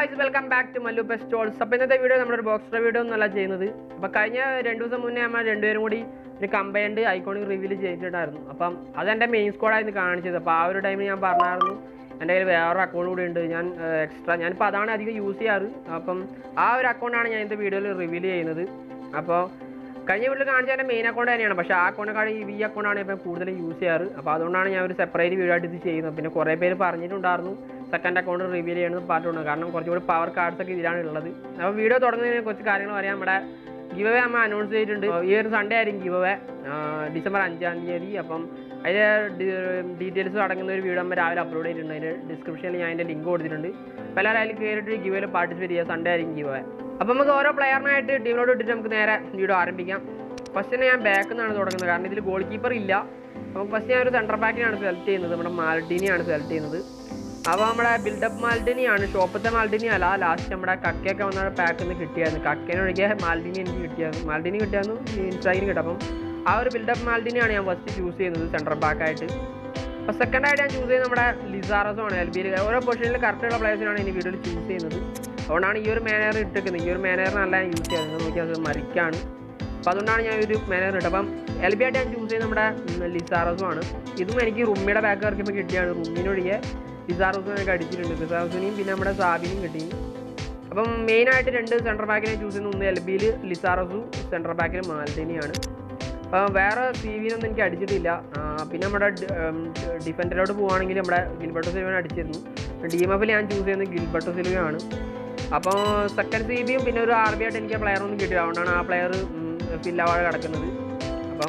guys welcome back to Mallu best stalls അപ്പോൾ ഇന്നത്തെ video നമ്മളൊരു ബോക്സ് വീഡിയോ ഒന്നല്ല ചെയ്യുന്നത് അപ്പോൾ കഴിഞ്ഞ രണ്ട് ദിവസം മുന്നേ നമ്മൾ രണ്ടുപേരും കൂടി ഒരു കമ്പൈൻഡ് ഐക്കോണിക് റിവ്യൂ ചെയ്തിട്ടുണ്ടായിരുന്നു അപ്പം അതെൻ്റെ മെയിൻ സ്ക്വാഡായിരുന്നു കാണിച്ചത് അപ്പോൾ ആ ഒരു ടൈമിൽ ഞാൻ പറഞ്ഞായിരുന്നു എൻ്റെ കയ്യിൽ വേറൊരു അക്കൗണ്ട് കൂടി ഉണ്ട് ഞാൻ എക്സ്ട്രാ ഞാനിപ്പോൾ അതാണ് അധികം യൂസ് ചെയ്യാറ് അപ്പം ആ ഒരു അക്കൗണ്ടാണ് ഞാൻ ഇന്നത്തെ വീഡിയോയിൽ റിവീൽ ചെയ്യുന്നത് അപ്പോൾ കഴിഞ്ഞ വീട്ടിൽ കാണിച്ച എൻ്റെ മെയിൻ അക്കൗണ്ട് തന്നെയാണ് പക്ഷേ ആ അക്കൗണ്ടിനെക്കാളും ഈ വി അക്കൗണ്ടാണ് ഇപ്പം കൂടുതൽ യൂസ് ചെയ്യാറ് അപ്പോൾ അതുകൊണ്ടാണ് ഞാൻ ഒരു സെപ്പറേറ്റ് വീഡിയോ ആയിട്ട് ഇത് ചെയ്യുന്നത് പിന്നെ കുറേ പേര് പറഞ്ഞിട്ടുണ്ടായിരുന്നു സെക്കൻഡ് അക്കൗണ്ട് റിവീൽ ചെയ്യണമെന്ന് പറഞ്ഞിട്ടുണ്ട് കാരണം കുറച്ചുകൂടി പവർ കാർഡ്സ് ഒക്കെ ഇതിലാണ് ഉള്ളത് അപ്പോൾ വീഡിയോ തുടങ്ങുന്നതിന് കുറച്ച് കാര്യങ്ങൾ പറയാം നമ്മുടെ ഗിവ് അവേ നമ്മൾ അനൗൺസ് ചെയ്തിട്ടുണ്ട് ഈ ഒരു സൺഡേ ആയിരിക്കും ഗിവ് അവേ ഡിസംബർ അഞ്ചാം തീയതി അപ്പം അതിൻ്റെ ഡീറ്റെയിൽസ് അടങ്ങുന്ന ഒരു വീഡിയോ നമ്മൾ രാവിലെ അപ്ലോഡ് ചെയ്തിട്ടുണ്ട് അതിൻ്റെ ഡിസ്ക്രിപ്ഷനിൽ ഞാൻ അതിൻ്റെ ലിങ്ക് കൊടുത്തിട്ടുണ്ട് അപ്പോൾ എല്ലാവരും അതിൽ കയറിയിട്ട് ഗിവ് അവയിൽ പാർട്ടിസിപ്പേറ്റ് ചെയ്യുക സൺഡേ ആയിരിക്കും ഗിവ് അവേ അപ്പോൾ നമുക്ക് ഓരോ പ്ലെയറിനായിട്ട് ടീമിലോട്ട് ഇട്ടിട്ട് നമുക്ക് നേരെ വീഡിയോ ആരംഭിക്കാം ഫസ്റ്റ് തന്നെ ഞാൻ ബാക്കിൽ നിന്നാണ് തുടങ്ങുന്നത് കാരണം ഇതിൽ ഗോൾ കീപ്പർ ഇല്ല അപ്പോൾ ഫസ്റ്റ് ഞാൻ ഒരു സെൻറ്റർ ബാക്കിനാണ് സെലക്ട് ചെയ്യുന്നത് നമ്മുടെ മാൽഡിനെയാണ് സെലക്ട് ചെയ്യുന്നത് അപ്പോൾ നമ്മുടെ ബിൽഡപ്പ് മാൽഡിനിയാണ് ഷോപ്പത്തെ മാൽഡിനി അല്ല ലാസ്റ്റ് നമ്മുടെ കക്കയൊക്കെ വന്ന പാക്കിൽ നിന്ന് കിട്ടിയായിരുന്നു കക്കേനെ ഒഴികെ മാൽഡിനി എനിക്ക് കിട്ടിയായിരുന്നു മാൽഡിനി കിട്ടിയായിരുന്നു ഇൻസ്റ്റാഗിന് കിട്ടും അപ്പം ആ ഒരു ബിൽഡപ്പ് മാൽഡിനിയാണ് ഞാൻ ഫസ്റ്റ് ചൂസ് ചെയ്യുന്നത് സെൻറ്റർ ബാക്കായിട്ട് അപ്പോൾ സെക്കൻഡ് ആയിട്ട് ഞാൻ ചൂസ് ചെയ്യുന്നത് നമ്മുടെ ലിസാറസോ ആണ് എൽ ബിയിൽ ഓരോ പൊസിഷനിൽ കറക്റ്റുള്ള പ്ലേയേഴ്സിനാണ് ഇനി വീഡിയോയിൽ ചൂസ് ചെയ്യുന്നത് അതുകൊണ്ടാണ് ഈ ഒരു മാനേജർ ഇട്ടിരിക്കുന്നത് ഈ ഒരു മാനേജറിനല്ല ഞാൻ യൂസ് ചെയ്യുന്നത് നോക്കിയാൽ അത് മരിക്കാണ് അപ്പോൾ അതുകൊണ്ടാണ് ഞാൻ ഒരു മാനേജർ ഇട്ടത് അപ്പം എൽ ബി ആയിട്ട് ഞാൻ ചൂസ് ചെയ്യുന്നത് നമ്മുടെ ലിസാറസോ ആണ് ഇതും എനിക്ക് റുമ്മിയുടെ ബാക്ക് ഇറക്കിയപ്പോൾ കിട്ടിയാണ് റുമ്മിനൊഴികെ ലിസാറസോ എനിക്ക് അടിച്ചിട്ടുണ്ട് ലിസാറസോനെയും പിന്നെ നമ്മുടെ സാബിനെയും കിട്ടി അപ്പം മെയിനായിട്ട് രണ്ട് സെൻറ്റർ ബാക്കിനെ ചൂസ് ചെയ്യുന്ന ഒന്ന് എൽ ബിയിൽ ലിസാറസു സെൻറ്റർ ബാക്കിൽ മാൽഡിനിയാണ് അപ്പം വേറെ സി വിനൊന്നും എനിക്ക് അടിച്ചിട്ടില്ല ആ, പിന്നെ നമ്മുടെ ഡിഫൻഡറിലോട്ട് പോവുകയാണെങ്കിൽ നമ്മുടെ ഗിൽബർട്ടോ സിൽവനെ അടിച്ചിരുന്നു ഡി എം എഫിൽ ഞാൻ ചൂസ് ചെയ്യുന്നത് ഗിൽബർട്ടോ സിൽവയാണ് അപ്പോൾ സെക്കൻഡ് സി ബിയും പിന്നെ ഒരു ആർ ബി ആയിട്ട് എനിക്ക് പ്ലെയർ ഒന്നും കിട്ടില്ല അതുകൊണ്ടാണ് ആ പ്ലെയർ ഫില്ലാവാതെ കിടക്കുന്നത് അപ്പം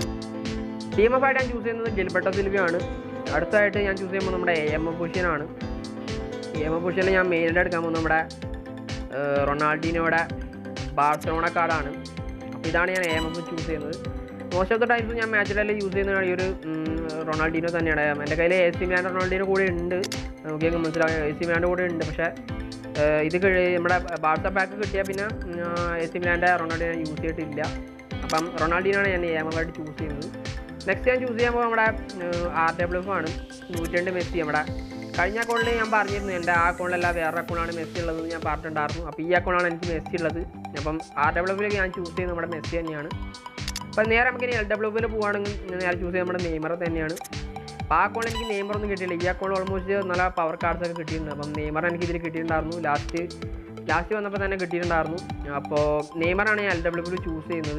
ഡി എം എഫ് ആയിട്ട് ഞാൻ ചൂസ് ചെയ്യുന്നത് ഗിൽബർട്ടോ സിൽവയാണ് അടുത്തായിട്ട് ഞാൻ ചൂസ് ചെയ്യുമ്പോൾ നമ്മുടെ എ എം എ പൊസിഷനാണ് എ എം എ പൊസിഷനിൽ ഞാൻ മെയിനായിട്ട് എടുക്കാൻ പോകുന്നത് നമ്മുടെ ഏഹ്, റൊണാൾഡീനോയുടെ ബാർസലോണ കാർഡാണ് അപ്പോൾ ഇതാണ് ഞാൻ എ എം എഫ് ചൂസ് ചെയ്യുന്നത് മോസ്റ്റ് ഓഫ് ദ ടൈംസ് ഞാൻ മാച്ചിലെല്ലാം യൂസ് ചെയ്യുന്നതാണ് ഈ ഒരു ഉം, റൊണാൾഡീനോ തന്നെയാണ് എൻ്റെ കയ്യിൽ എ സി മിലാൻ റൊണാൾഡീനോ കൂടെ ഉണ്ട് നോക്കിയെങ്കിൽ മനസ്സിലാവും എ സി മിലാൻ്റെ കൂടെ ഉണ്ട് പക്ഷേ ഏഹ്, ഇത് കഴി നമ്മുടെ ബാർസ പാക്ക് കിട്ടിയാൽ പിന്നെ എ സി മിലാൻ്റെ റൊണാൾഡീനോ യൂസ് ചെയ്തിട്ടില്ല അപ്പം റൊണാൾഡീനാണ് ഞാൻ എ എം എഫ് ആയിട്ട് ചൂസ് ചെയ്യുന്നത് നെക്സ്റ്റ് ഞാൻ ചൂസ് ചെയ്യാൻ പോകുന്നത് നമ്മുടെ ആർ ഡബ്ല്യു എഫ് ആണ് നൂറ്റിരണ്ട് മെസ്സി നമ്മുടെ കഴിഞ്ഞ അക്കൗണ്ടിൽ ഞാൻ പറഞ്ഞിരുന്നു എൻ്റെ ആ അക്കൗണ്ടിലല്ല വേറെ അക്കൗണ്ടാണ് മെസ്സി ഉള്ളത് എന്ന് ഞാൻ പറഞ്ഞിട്ടുണ്ടായിരുന്നു അപ്പോൾ ഈ അക്കൗണ്ടാണ് എനിക്ക് മെസ്സി ഉള്ളത് അപ്പം ആർ ഡബ്ല്യു എഫിലേക്ക് ഞാൻ ചൂസ് ചെയ്യുന്നത് നമ്മുടെ മെസ്സി തന്നെയാണ് അപ്പം നേരെ നമുക്ക് ഇനി എൽ ഡബ്ല്യു എഫിൽ പോകുകയാണെങ്കിൽ നേരെ ചൂസ് ചെയ്യുന്നത് നമ്മുടെ നെയ്മർ തന്നെയാണ് അപ്പോൾ ആ അക്കൗണ്ട് എനിക്ക് നെയ്മർ ഒന്നും കിട്ടിയില്ല ഈ അക്കൗണ്ട് ഓൾമോസ്റ്റ് നല്ല പവർ കാർഡ്സ് ഒക്കെ കിട്ടിയിട്ടുണ്ട് അപ്പം നെയ്മർ എനിക്ക് ഇതിൽ കിട്ടിയിട്ടുണ്ടായിരുന്നു ലാസ്റ്റ് ലാസ്റ്റ് വന്നപ്പോൾ തന്നെ കിട്ടിയിട്ടുണ്ടായിരുന്നു അപ്പോൾ നെയ്മറാണ് ഞാൻ എൽ ഡബ്ല്യു എഫിൽ ചൂസ് ചെയ്യുന്നത്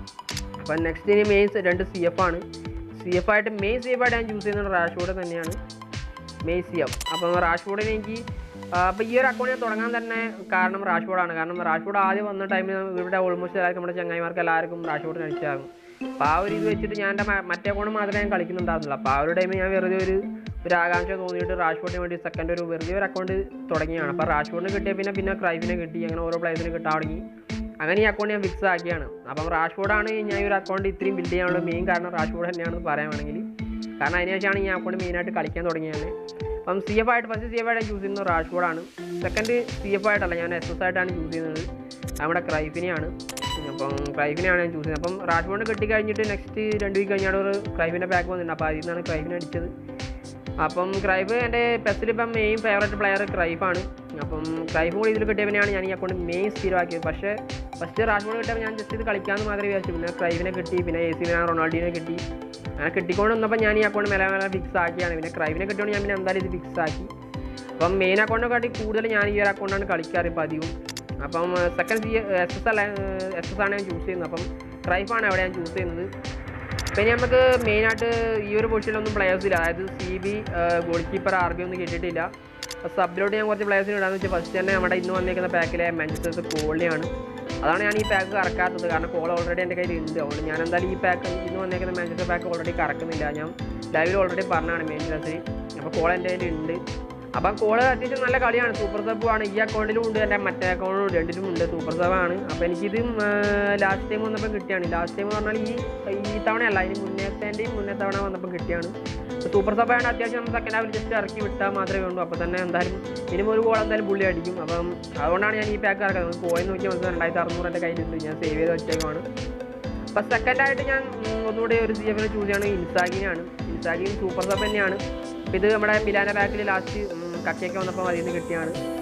അപ്പം നെക്സ്റ്റ് ഇനി മെയിൻ രണ്ട് സി എഫ് ആണ് സി എഫ് ആയിട്ട് മെയിൻ സി എഫ് ആയിട്ട് ഞാൻ ചൂസ് ചെയ്യുന്നത് റാഷ്ഫോർഡ് തന്നെയാണ് മെയിൻ സി എഫ് അപ്പം റാഷ്ഫോർഡിന് എനിക്ക് അപ്പോൾ ഈ ഒരു അക്കൗണ്ട് ഞാൻ തുടങ്ങാൻ തന്നെ കാരണം റാഷ്ഫോർഡാണ് കാരണം റാഷ്ഫോർഡ് ആദ്യം വന്ന ടൈമിൽ ഇവിടെ ഓൾമോസ്റ്റ് എല്ലാവർക്കും നമ്മുടെ ചങ്ങായിമാർക്ക് എല്ലാവർക്കും റാഷ്ഫോർഡ് കഴിച്ചായിരുന്നു അപ്പോൾ ആ ഒരു ഇത് വെച്ചിട്ട് ഞാൻ എൻ്റെ മ- മറ്റേ അക്കൗണ്ട് മാത്രമേ ഞാൻ കളിക്കുന്നുണ്ടായിരുന്നുള്ളൂ അപ്പോൾ ആ ഒരു ടൈമിൽ ഞാൻ വെറുതെ ഒരു ഒരു ആകാംക്ഷ തോന്നിയിട്ട് റാഷ്ഫോർഡിന് വേണ്ടി സെക്കൻഡ് ഒരു വെറുതെ ഒരു അക്കൗണ്ട് തുടങ്ങിയാണ് അപ്പോൾ റാഷ്ഫോർഡിന് കിട്ടിയ പിന്നെ പിന്നെ ക്രൈഫിനെ കിട്ടി അങ്ങനെ ഓരോ പ്ലേസിന് കിട്ടാൻ തുടങ്ങി അങ്ങനെ ഈ അക്കൗണ്ട് ഞാൻ ഫിക്സ് ആക്കിയാണ് അപ്പം റാഷ്ഫോർഡാണ് ഞാൻ ഈ ഒരു അക്കൗണ്ട് ഇത്രയും ബിൽഡ് ചെയ്യാനുള്ള മെയിൻ കാരണം റാഷ്ഫോർഡ് തന്നെയാണെന്ന് പറയാൻ വേണമെങ്കിൽ കാരണം അതിനുശേഷമാണ് ഈ അക്കൗണ്ട് മെയിനായിട്ട് കളിക്കാൻ തുടങ്ങിയത് അപ്പം സി എഫ് ആയിട്ട് ഫസ്റ്റ് സി എഫ് ആയിട്ട് ചൂസ് ചെയ്യുന്നത് റാഷ്ഫോർഡാണ് സെക്കൻഡ് സി എഫ് ആയിട്ടല്ല ഞാൻ എസ് എസ് ആയിട്ടാണ് ചൂസ് ചെയ്യുന്നത് നമ്മുടെ ക്രൈഫിനെയാണ് അപ്പം ക്രൈഫിനെയാണ് ഞാൻ ചൂസ് ചെയ്യുന്നത് അപ്പം റാഷ്ഫോർഡ് കിട്ടി കഴിഞ്ഞിട്ട് നെക്സ്റ്റ് രണ്ട് വീക്ക് കഴിഞ്ഞാൽ ഒരു ക്രൈഫിൻ്റെ ബാക്ക് വന്നിട്ടുണ്ട് അപ്പോൾ അതിൽ നിന്നാണ് ക്രൈഫിനെ അടിച്ചത് അപ്പം ക്രൈഫ് എൻ്റെ പെസ്റ്റിൽ ഇപ്പം മെയിൻ ഫേവറേറ്റ് പ്ലെയർ ക്രൈഫാണ് അപ്പം ക്രൈഫ് കൂടി ഇതിൽ കിട്ടിയവനെയാണ് ഞാൻ ഈ അക്കൗണ്ട് മെയിൻ സ്ഥിരമാക്കിയത് പക്ഷേ ഫസ്റ്റ് റാഷ്മോഡ് കിട്ടിയപ്പോൾ ഞാൻ ജസ്റ്റ് ഇത് കളിക്കാമെന്ന് മാത്രമേ വിചാരിച്ചു പിന്നെ ക്രൈഫിനെ കിട്ടി പിന്നെ എ സി റൊണാൾഡീനെ കിട്ടി അങ്ങനെ കിട്ടിക്കൊണ്ട് വന്നപ്പോൾ ഞാൻ ഈ അക്കൗണ്ട് മെല്ലെ മെല്ലെ ഫിക്സ് ആക്കിയാണ് പിന്നെ ക്രൈഫിനെ കിട്ടിയോണ്ട് ഞാൻ പിന്നെ എന്തായാലും ഇത് ഫിക്സ് ആക്കി അപ്പം മെയിൻ അക്കൗണ്ടിനെ കാട്ടി കൂടുതൽ ഞാൻ ഈ ഒരു അക്കൗണ്ടാണ് കളിക്കാറ് ഇപ്പോൾ അധികവും അപ്പം സെക്കൻഡ് സി എസ് എസ് അല്ല എസ് എസ് ആണ് ഞാൻ ചൂസ് ചെയ്യുന്നത് അപ്പം ക്രൈഫാണ് അവിടെ ഞാൻ ചൂസ് ചെയ്യുന്നത് പിന്നെ നമുക്ക് മെയിനായിട്ട് ഈ ഒരു പൊസിഷനിലൊന്നും പ്ലേയേഴ്സ് ഇല്ല അതായത് C B goalkeeper R B ഒന്നും കിട്ടിയിട്ടില്ല അപ്പോൾ സബിലോട്ട് ഞാൻ കുറച്ച് പ്ലേയേഴ്സിന് ഇടാന്ന് വെച്ചാൽ ഫസ്റ്റ് തന്നെ നമ്മുടെ ഇന്ന് വന്നിരിക്കുന്ന പാക്കിലെ മാഞ്ചസ്റ്റർ കോളിയാണ് അതാണ് ഞാൻ ഈ പാക്ക് കറക്കാത്തത് കാരണം കോൾ ഓൾറെഡി എൻ്റെ കയ്യിൽ ഉണ്ട് അതുകൊണ്ട് ഞാൻ എന്തായാലും ഈ പാക്ക് ഇന്ന് വന്നിരിക്കുന്ന മാഞ്ചസ്റ്റർ പാക്ക് ഓൾറെഡി കറക്കുന്നില്ല ഞാൻ ലൈവിൽ ഓൾറെഡി പറഞ്ഞാണ് മെയിൻ അപ്പോൾ കോൾ എൻ്റെ കയ്യിൽ ഉണ്ട് അപ്പം കോള് അത്യാവശ്യം നല്ല കളിയാണ് സൂപ്പർ സബ് ആണ് ഈ അക്കൗണ്ടിലും ഉണ്ട് എൻ്റെ മറ്റേ അക്കൗണ്ടിലും രണ്ടിലും ഉണ്ട് സൂപ്പർ സബ് ആണ് അപ്പോൾ എനിക്കിത് ലാസ്റ്റ് ടൈം വന്നപ്പോൾ കിട്ടിയാണ് ലാസ്റ്റ് ടൈം പറഞ്ഞാൽ ഈ ഈ തവണയല്ല ഇതിന് മുന്നേത്തേൻ്റെയും മുന്നേ തവണ വന്നപ്പോൾ കിട്ടിയാണ് സൂപ്പർ സബ് ആണ് അത്യാവശ്യം നമ്മൾ സെക്കൻഡ് ഹാഫിൽ ജസ്റ്റ് ഇറക്കി വിട്ടാൽ മാത്രമേ ഉള്ളൂ അപ്പോൾ തന്നെ എന്തായാലും മിനിമം ഒരു ഗോൾ എന്തായാലും പുള്ളി അടിക്കും അപ്പം അതുകൊണ്ടാണ് ഞാൻ ഈ പാക്ക് ഇറക്കുന്നത് പോയി നോക്കിയാൽ മനസ്സിലായി രണ്ടായിരത്തി അറുന്നൂറ് എൻ്റെ കയ്യിലുണ്ട് ഞാൻ സേവ് ചെയ്ത് വെച്ചേക്കുവാണ് അപ്പോൾ സെക്കൻഡായിട്ട് ഞാൻ ഉം, ഒന്നുകൂടി ഒരു സി എഫിനെ ചൂസ് ചെയ്യണം ഇൻസാഗിനാണ് ഇൻസാഗിൻ സൂപ്പർ സബ് തന്നെയാണ് അപ്പോൾ ഇത് നമ്മുടെ മിലാന ബാക്കിൽ ലാസ്റ്റ് കക്കയൊക്കെ വന്നപ്പോൾ അതിൽ നിന്ന് കിട്ടിയാണ്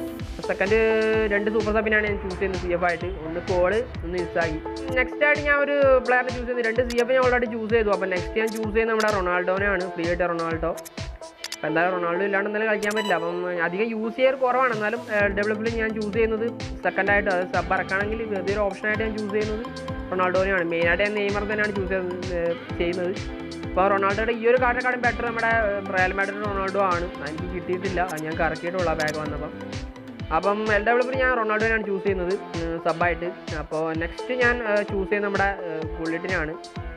സെക്കൻഡ് രണ്ട് സൂപ്പർ സബിനാണ് ഞാൻ ചൂസ് ചെയ്യുന്നത് സി എഫ് ആയിട്ട് ഒന്ന് കോള് ഒന്ന് ഇസാഗി നെക്സ്റ്റ് ആയിട്ട് ഞാൻ ഒരു പ്ലെയറിനെ ചൂസ് ചെയ്യുന്നത് രണ്ട് സി എഫ് ഞാൻ ഓൾറെഡി ചൂസ് ചെയ്തു അപ്പോൾ നെക്സ്റ്റ് ഞാൻ ചൂസ് ചെയ്യുന്നത് നമ്മുടെ റൊണാൾഡോനെയാണ് ഫ്രീ ആയിട്ട് റൊണാൾഡോ അപ്പോൾ എന്തായാലും റൊണാൾഡോ ഇല്ലാണ്ട് എന്തായാലും കളിക്കാൻ പറ്റില്ല അപ്പം അധികം യൂസ് ചെയ്യാൻ കുറവാണ് എന്നാലും ഡെവലപ്പിൽ ഞാൻ ചൂസ് ചെയ്യുന്നത് സെക്കൻഡ് ആയിട്ട് അത് സബ് ഇറക്കണമെങ്കിൽ വെറുതെ ഒരു ഓപ്ഷനായിട്ട് ഞാൻ ചൂസ് ചെയ്യുന്നത് റൊണാൾഡോനെയാണ് മെയിനായിട്ട് ഞാൻ നെയ്മർ തന്നെയാണ് ചൂസ് ചെയ്യുന്നത് അപ്പോൾ റൊണാൾഡോയുടെ ഈ ഒരു കാർഡിനെക്കാളും ബെറ്റർ നമ്മുടെ റയൽ മാഡ്രിഡ് റൊണാൾഡോ ആണ് എനിക്ക് കിട്ടിയിട്ടില്ല അത് ഞാൻ കറക്കിയിട്ടുള്ള ബാഗ് വന്നപ്പം അപ്പം എൽ ഡെവലപ്പിൽ ഞാൻ റൊണാൾഡോനെയാണ് ചൂസ് ചെയ്യുന്നത് സബായിട്ട് അപ്പോൾ നെക്സ്റ്റ് ഞാൻ ചൂസ് ചെയ്യുന്നത് നമ്മുടെ ബുള്ളറ്റിനാണ്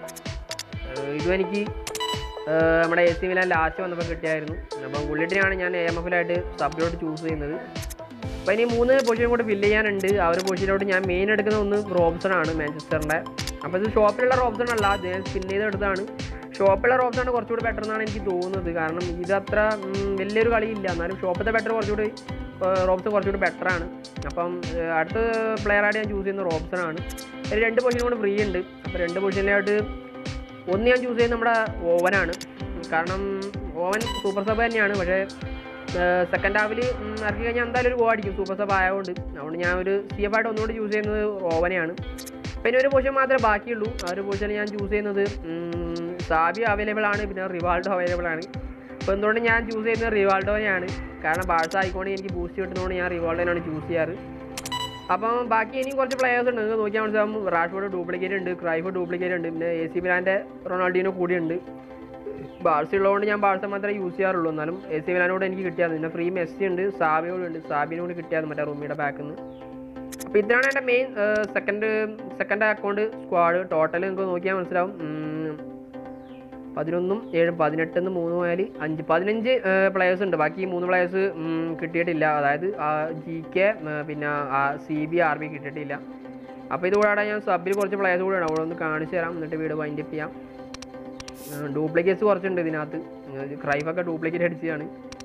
ഇതും എനിക്ക് ഏഹ് നമ്മുടെ എ സി മിലാൻ ലാസ്റ്റ് വന്നപ്പോൾ കിട്ടിയായിരുന്നു അപ്പം ബുള്ളറ്റിനാണ് ഞാൻ എ എം എഫിലായിട്ട് സബിലോട്ട് ചൂസ് ചെയ്യുന്നത് അപ്പോൾ ഇനി മൂന്ന് പൊസിഷൻ കൂടെ ഫില്ല് ചെയ്യാനുണ്ട് ആ ഒരു പൊസിഷനിലോട്ട് ഞാൻ മെയിൻ എടുക്കുന്ന ഒന്ന് റോബ്സൺ ആണ് മാഞ്ചസ്റ്ററിൻ്റെ അപ്പോൾ ഇത് ഷോപ്പിലുള്ള റോബ്സൺ അല്ല അത് ഞാൻ സ്പിൻ ചെയ്തെടുത്താണ് ഷോപ്പിലുള്ള റോബ്സൺ ആണ് കുറച്ചുകൂടി ബെറ്റർ എന്നാണ് എനിക്ക് തോന്നുന്നത് കാരണം ഇത് അത്ര ഉം, വലിയൊരു കളിയില്ല എന്നാലും ഷോപ്പിലത്തെ ബെറ്റർ കുറച്ചുകൂടി ഏഹ്, റോബ്സ് കുറച്ചുകൂടി ബെറ്റർ ആണ് അപ്പം ഏഹ്, അടുത്ത പ്ലെയറായിട്ട് ഞാൻ ചൂസ് ചെയ്യുന്നത് റോബ്സൺ ആണ് ഒരു രണ്ട് പൊസിഷൻ കൂടെ ഫ്രീ ഉണ്ട് അപ്പോൾ രണ്ട് പൊസിഷനിലായിട്ട് ഒന്ന് ഞാൻ ചൂസ് ചെയ്യുന്നത് നമ്മുടെ ഓവനാണ് കാരണം ഓവൻ സൂപ്പർ സബ് തന്നെയാണ് പക്ഷേ സെക്കൻഡ് ഹാഫിൽ ഇറക്കി കഴിഞ്ഞാൽ എന്തായാലും ഒരു ഗോ അടിക്കും സൂപ്പർ സബ് ആയതുകൊണ്ട് അതുകൊണ്ട് ഞാൻ ഒരു സി എഫ് ആയിട്ട് ഒന്നുകൂടി ചൂസ് ചെയ്യുന്നത് ഓവനെയാണ് പിന്നെ ഒരു പൊസിഷൻ മാത്രമേ ബാക്കിയുള്ളൂ ആ ഒരു പൊസിഷനിൽ ഞാൻ ചൂസ് ചെയ്യുന്നത് ഉം, സാബി അവൈലബിൾ ആണ് പിന്നെ റിവാൾഡോ അവൈലബിൾ ആണ് അപ്പോൾ എന്തുകൊണ്ട് ഞാൻ ചൂസ് ചെയ്യുന്നത് റിവാൾഡോനെയാണ് കാരണം ബാഴ്സ ആയിക്കോണ്ട് എനിക്ക് ബൂസ്റ്റ് കിട്ടുന്നതുകൊണ്ട് ഞാൻ റിവാൾഡോനാണ് ചൂസ് ചെയ്യാറ് അപ്പം ബാക്കി ഇനിയും കുറച്ച് പ്ലേയേഴ്സ് ഉണ്ട് നിങ്ങൾക്ക് നോക്കിയാൽ മനസ്സിലാവും റാഷ്ഫോർഡ് ഡ്യൂപ്ലിക്കേറ്റ് ഉണ്ട് ക്രൈഫ് ഡ്യൂപ്ലിക്കേറ്റ് ഉണ്ട് പിന്നെ എ സി മിലാൻ്റെ റൊണാൾഡീനോ കൂടിയുണ്ട് ബാഴ്സ ഉള്ളതുകൊണ്ട് ഞാൻ ബാഴ്സ മാത്രമേ യൂസ് ചെയ്യാറുള്ളൂ എന്നാലും എ സി മിലാനോട് എനിക്ക് കിട്ടിയത് പിന്നെ ഫ്രീ മെസ്സി ഉണ്ട് സാബിയോട് ഉണ്ട് സാബിനോട് കൂടി കിട്ടിയത് മറ്റേ റൂമിയുടെ ബാക്കിൽ നിന്ന് അപ്പോൾ ഇതാണ് എൻ്റെ main second second account squad total നിങ്ങൾക്ക് നോക്കിയാൽ മനസ്സിലാവും ഉം, പതിനൊന്നും ഏഴും പതിനെട്ടെന്ന് മൂന്ന് പോയാൽ അഞ്ച് പതിനഞ്ച് പ്ലെയേഴ്സ് ഉണ്ട് ബാക്കി ഈ മൂന്ന് പ്ലെയേഴ്സ് കിട്ടിയിട്ടില്ല അതായത് ജി കെ പിന്നെ സി ബി ആർ ബി കിട്ടിയിട്ടില്ല അപ്പോൾ ഇത് കൂടാതെ ഞാൻ സബിൽ കുറച്ച് പ്ലെയേഴ്സ് കൂടെ ഉണ്ട് അവിടെ ഒന്ന് കാണിച്ചു തരാം എന്നിട്ട് വീട് വൈൻഡ് അപ്പ് ചെയ്യാം ഡ്യൂപ്ലിക്കേറ്റ്സ് കുറച്ചുണ്ട് ഇതിനകത്ത് ക്രൈഫൊക്കെ ഡ്യൂപ്ലിക്കേറ്റ് അടിച്ചതാണ്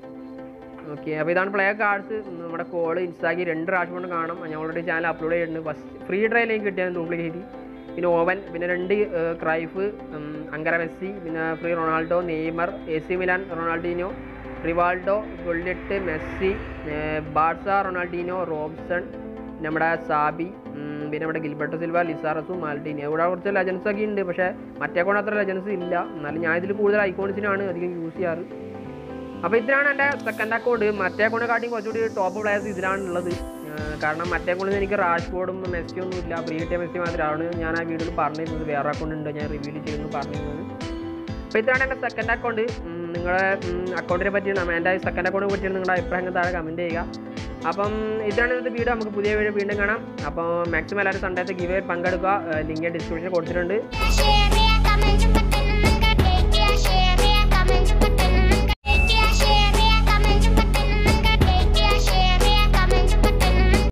ഓക്കെ അപ്പോൾ ഇതാണ് പ്ലെയർ കാർഡ്സ് നമ്മുടെ കോൾ ഇൻസ്റ്റാക്കി രണ്ട് പ്രാവശ്യം കൊണ്ട് കാണാം ഞാൻ ഓൾറെഡി ചാനൽ അപ്ലോഡ് ചെയ്തിട്ടുണ്ട് ഫസ്റ്റ് ഫ്രീ ട്രയലിലേക്ക് കിട്ടിയാണ് ഡ്യൂപ്ലിക്കേറ്റ് പിന്നെ ഓവൻ പിന്നെ രണ്ട് ഏഹ്, ക്രൈഫ് ഉം, അങ്കര മെസ്സി പിന്നെ free Ronaldo Neymar A C Milan Ronaldinho Rivaldo Gullit Messi ഏഹ്, ബാർസ റൊണാൾഡീനോ റോബ്സൺ പിന്നെ നമ്മുടെ സാബി ഉം, പിന്നെ നമ്മുടെ ഗിൽബർട്ടോ സിൽവ ലിസാറസു മാൽട്ടീനി ഇവിടെ കുറച്ച് ലെജൻസ് ഒക്കെ ഉണ്ട് പക്ഷേ മറ്റേ കൊണ്ട് അത്ര ലെജൻസ് ഇല്ല എന്നാലും ഞാൻ ഇതിൽ കൂടുതൽ ഐക്കോൺസിനാണ് അധികം യൂസ് ചെയ്യാറ് അപ്പോൾ ഇതിലാണ് എൻ്റെ സെക്കൻഡ് അക്കൗണ്ട് മറ്റേ അക്കൗണ്ടിനെക്കാട്ടിയും കുറച്ചുകൂടി ടോപ്പ് പ്ലേയേഴ്സ് ഇതിലാണ് ഉള്ളത് ഏഹ് കാരണം മറ്റേ അക്കൗണ്ടിൽ എനിക്ക് റാഷ്ഫോർഡും മെസ്സി ഒന്നും ഇല്ല ഫ്രീ കിട്ടിയ മെസ്സി മാത്രമാണ് ഞാൻ ആ വീഡിയോയിൽ പറഞ്ഞിരുന്നത് വേറെ അക്കൗണ്ട് ഉണ്ട് ഞാൻ റിവ്യൂ ചെയ്യുന്നു പറഞ്ഞിരുന്നത് അപ്പോൾ ഇതാണ് എൻ്റെ സെക്കൻഡ് അക്കൗണ്ട് നിങ്ങളുടെ അക്കൗണ്ടിനെ പറ്റി എൻ്റെ സെക്കൻഡ് അക്കൗണ്ടിനെ പറ്റിയാണ് നിങ്ങളുടെ അഭിപ്രായങ്ങൾ താഴെ കമൻറ്റ് ചെയ്യുക അപ്പം ഇതാണ് ഇന്നത്തെ വീഡിയോ നമുക്ക് പുതിയ വീഡിയോ വീണ്ടും കാണാം അപ്പോൾ മാക്സിമം എല്ലാവരും സൺഡേത്തെ ഗിവ് പങ്കെടുക്കുക ലിങ്ക് ഡിസ്ക്രിപ്ഷനിൽ കൊടുത്തിട്ടുണ്ട് share it, comment,